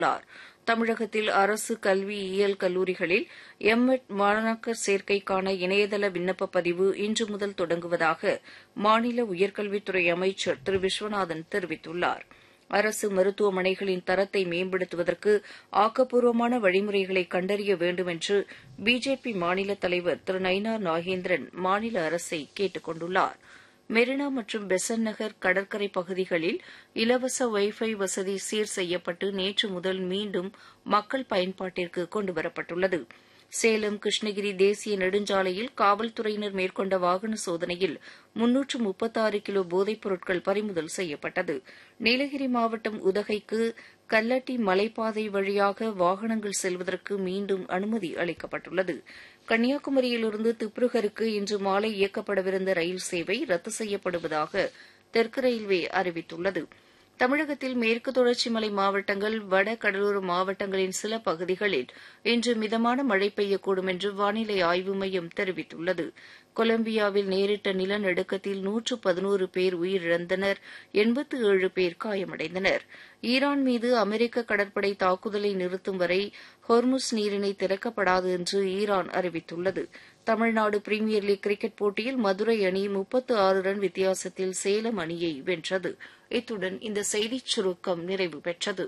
உள்ளார் தமிழகத்தில் அரசு கல்வியியல் கல்லூரிகளில் எம்எட் மாணாக்கர் சேர்க்கைக்கான இணையதள விண்ணப்ப பதிவு இன்று முதல் தொடங்குவதாக மாநில உயர்கல்வித்துறை அமைச்சர் திரு விஸ்வநாதன் தெரிவித்துள்ளார் அரசு மருத்துவமனைகளின் தரத்தை மேம்படுத்துவதற்கு ஆக்கப்பூர்வமான வழிமுறைகளை கண்டறிய வேண்டும் என்று பிஜேபி மாநில தலைவர் திரு நயினார் நாகேந்திரன் மாநில அரசை கேட்டுக் கொண்டுள்ளாா் மெரினா மற்றும் பெசன் நகர் கடற்கரை பகுதிகளில் இலவச வைஃபை வசதி சீர் செய்யப்பட்டு நேற்று முதல் மீண்டும் மக்கள் பயன்பாட்டிற்கு கொண்டுவரப்பட்டுள்ளது சேலம் கிருஷ்ணகிரி தேசிய நெடுஞ்சாலையில் காவல்துறையினர் மேற்கொண்ட வாகன சோதனையில் முன்னூற்று முப்பத்தாறு கிலோ போதைப் பொருட்கள் பறிமுதல் செய்யப்பட்டது நீலகிரி மாவட்டம் உதகைக்கு கல்லட்டி மலைப்பாதை வழியாக வாகனங்கள் செல்வதற்கு மீண்டும் அனுமதி அளிக்கப்பட்டுள்ளது கன்னியாகுமரியிலிருந்து திப்ருகருக்கு இன்று மாலை இயக்கப்படவிருந்த ரயில் சேவை ரத்து செய்யப்படுவதாக தெற்கு ரயில்வே அறிவித்துள்ளது தமிழகத்தில் மேற்கு தொடர்ச்சி மலை மாவட்டங்கள் வட கடலோர மாவட்டங்களின் சில பகுதிகளில் இன்று மிதமான மழை பெய்யக்கூடும் என்று வானிலை ஆய்வு மையம் தெரிவித்துள்ளது கொலம்பியாவில் நேரிட்ட நிலநடுக்கத்தில் நூற்று பதினோரு பேர் உயிரிழந்தனர் எண்பத்து ஏழு பேர் காயமடைந்தனர் ஈரான் மீது அமெரிக்க கடற்படை தாக்குதலை நிறுத்தும் வரை ஹொர்முஸ் நீரிணை திறக்கப்படாது என்று ஈரான் அறிவித்துள்ளது தமிழ்நாடு பிரீமியர் லீக் கிரிக்கெட் போட்டியில் மதுரை அணி முப்பத்து ஆறு ரன் வித்தியாசத்தில் சேலம் அணியை வென்றது இத்துடன் இந்த செய்திச் சுருக்கம் நிறைவு பெற்றது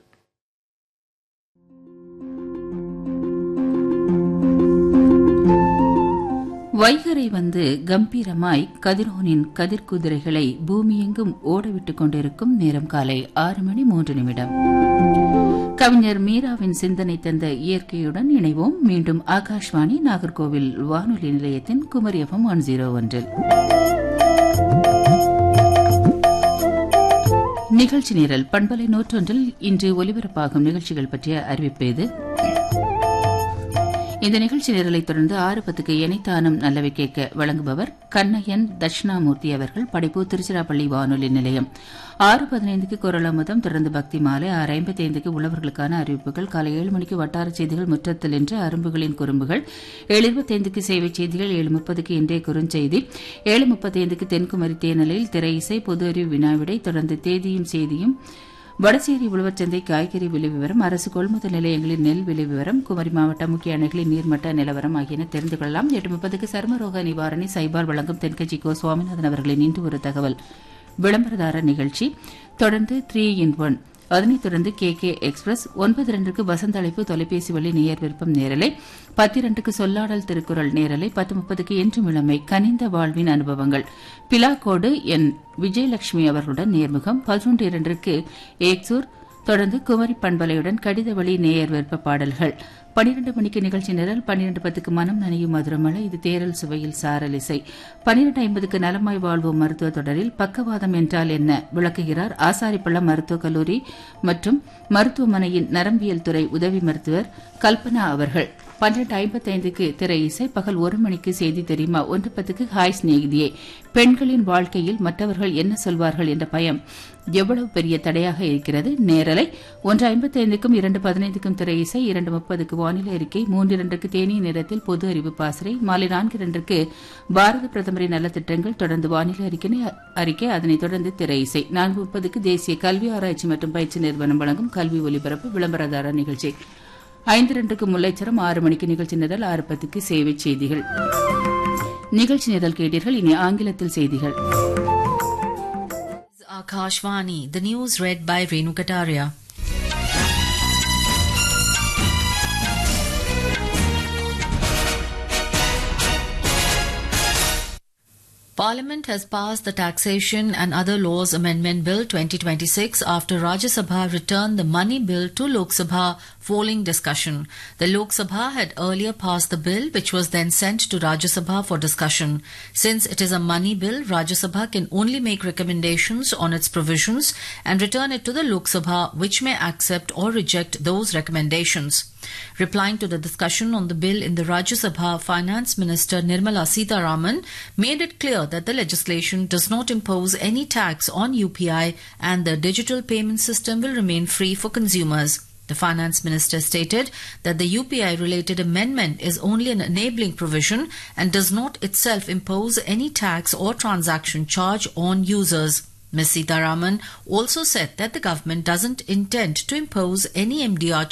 வைகரை வந்து கம்பீரமாய் கதிரோனின் கதிர்குதிரைகளை பூமியெங்கும் ஓடவிட்டுக் கொண்டிருக்கும் நேரம் காலை ஆறு மணி மூன்று நிமிடம் கவிஞர் மீராவின் சிந்தனை தந்த இயற்கையுடன் இணைவோம் மீண்டும் ஆகாஷ்வாணி நாகர்கோவில் வானொலி நிலையத்தின் குமரி எஃப்எம் ஒன் ஜீரோ ஒன்றில் நிகழ்ச்சி நிரல் பண்பலை நூற்றொன்றில் இன்று ஒலிபரப்பாகும் நிகழ்ச்சிகள் பற்றிய அறிவிப்பு இது இந்த நிகழ்ச்சி நிரலைத் தொடர்ந்து ஆறு பத்துக்கு எனைத்தானம் நல்லவை கேட்க வழங்குபவர் கண்ணையன் தட்சிணாமூர்த்தி அவர்கள் படைப்பு திருச்சிராப்பள்ளி வானொலி நிலையம் ஆறு பதினைந்துக்கு குரலமுதம் தொடர்ந்து பக்தி மாலை ஆறு ஐம்பத்தைந்துக்கு உழவர்களுக்கான அறிவிப்புகள் காலை ஏழு மணிக்கு வட்டார செய்திகள் முற்றத்தில் என்று அரும்புகளின் குறும்புகள் ஏழு இருபத்தைந்துக்கு சேவை செய்திகள் ஏழு முப்பதுக்கு இன்றைய குறுஞ்செய்தி ஏழு முப்பத்தைந்துக்கு தென்குமரி தேனலில் திரை இசை பொது அறிவு வினாவிடை தொடர்ந்து தேதியும் செய்தியும் வடசேரி உழவர்சந்தை காய்கறி விலை விவரம் அரசு கொள்முதல் நிலையங்களின் நெல் விலை விவரம் குமரி மாவட்ட முக்கிய அணைகளின் நீர்மட்ட நிலவரம் ஆகியன தெரிந்து கொள்ளலாம் எட்டு முப்பதுக்கு சர்மரோக நிவாரணி சைபால் வழங்கும் தென்கட்சி கோ சுவாமிநாதன் அவர்களின் இன்று ஒரு தகவல் விளம்பரதார நிகழ்ச்சி தொடர்ந்து த்ரீ இன் ஒன் அதனைத் தொடர்ந்து கே கே எக்ஸ்பிரஸ் ஒன்பது இரண்டுக்கு வசந்த அழைப்பு தொலைபேசி வழி நேயர் விருப்பம் நேரலை பத்து இரண்டுக்கு சொல்லாடல் திருக்குறள் நேரலை பத்து முப்பதுக்கு என்றும் இளமை கனிந்த வாழ்வின் அனுபவங்கள் பிலாக்கோடு என் விஜயலட்சுமி அவர்களுடன் நேர்முகம் பதினொன்று இரண்டிற்கு ஏக்சூர் தொடர்ந்து குமரி பண்பலையுடன் கடித வழி நேயர் விருப்ப பாடல்கள் பனிரெண்டு மணிக்கு நிகழ்ச்சி நிரல் பன்னிரண்டு பத்துக்கு மனம் நனையும் மதுரமலை இது தேரல் சுவையில் சாரல் இசை பன்னிரண்டு ஐம்பதுக்கு நலமாய் வாழ்வோம் மருத்துவ தொடரில் பக்கவாதம் என்றால் என்ன விளக்குகிறார் ஆசாரிப்பள்ளம் மருத்துவக் கல்லூரி மற்றும் மருத்துவமனையின் நரம்பியல் துறை உதவி மருத்துவர் கல்பனா அவர்கள் பன்னிரண்டு ஐம்பத்தைந்துக்கு திரை இசை பகல் ஒரு மணிக்கு செய்தி தெரியுமா ஒன்று பத்துக்கு ஹாய் சிநேகிதியே பெண்களின் வாழ்க்கையில் மற்றவர்கள் என்ன சொல்வார்கள் என்ற பயம் எவ்வளவு பெரிய தடையாக இருக்கிறது நேரலை ஒன்று ஐம்பத்தைந்துக்கும் இரண்டு பதினைந்துக்கும் திரை இசை இரண்டு முப்பதுக்கு வானிலை அறிக்கை மூன்று இரண்டுக்கு தேனிய நேரத்தில் பொது அறிவு பாசறை மாலை நான்கு இரண்டுக்கு பாரத பிரதமரின் நலத்திட்டங்கள் தொடர்ந்து வானிலை அறிக்கை அறிக்கை அதனைத் தொடர்ந்து திரை இசை நான்கு முப்பதுக்கு தேசிய கல்வி ஆராய்ச்சி மற்றும் பயிற்சி நிறுவனம் வழங்கும் கல்வி ஒலிபரப்பு விளம்பரதார நிகழ்ச்சி ஐந்து ரெண்டுக்கு முல்லைச்சரம் ஆறு மணிக்கு நிகழ்ச்சி நிரல் ஆறு பத்துக்கு சேவை செய்திகள் நிகழ்ச்சி நிரல் கேட்டீர்கள் இனி ஆங்கிலத்தில் செய்திகள் Akashvani, the news read by Renu Kataria. Parliament has passed the Taxation and Other Laws Amendment Bill 2026 after Rajya Sabha returned the Money Bill to Lok Sabha following discussion. The Lok Sabha had earlier passed the bill, which was then sent to Rajya Sabha for discussion. Since it is a money bill, Rajya Sabha can only make recommendations on its provisions and return it to the Lok Sabha, which may accept or reject those recommendations. Replying to the discussion on the bill in the Rajya Sabha, Finance Minister Nirmala Sitharaman made it clear that the legislation does not impose any tax on UPI and the digital payment system will remain free for consumers. The finance minister stated that the UPI related amendment is only an enabling provision and does not itself impose any tax or transaction charge on users. Ms. Sitaraman also said that the government doesn't intend to impose any MDR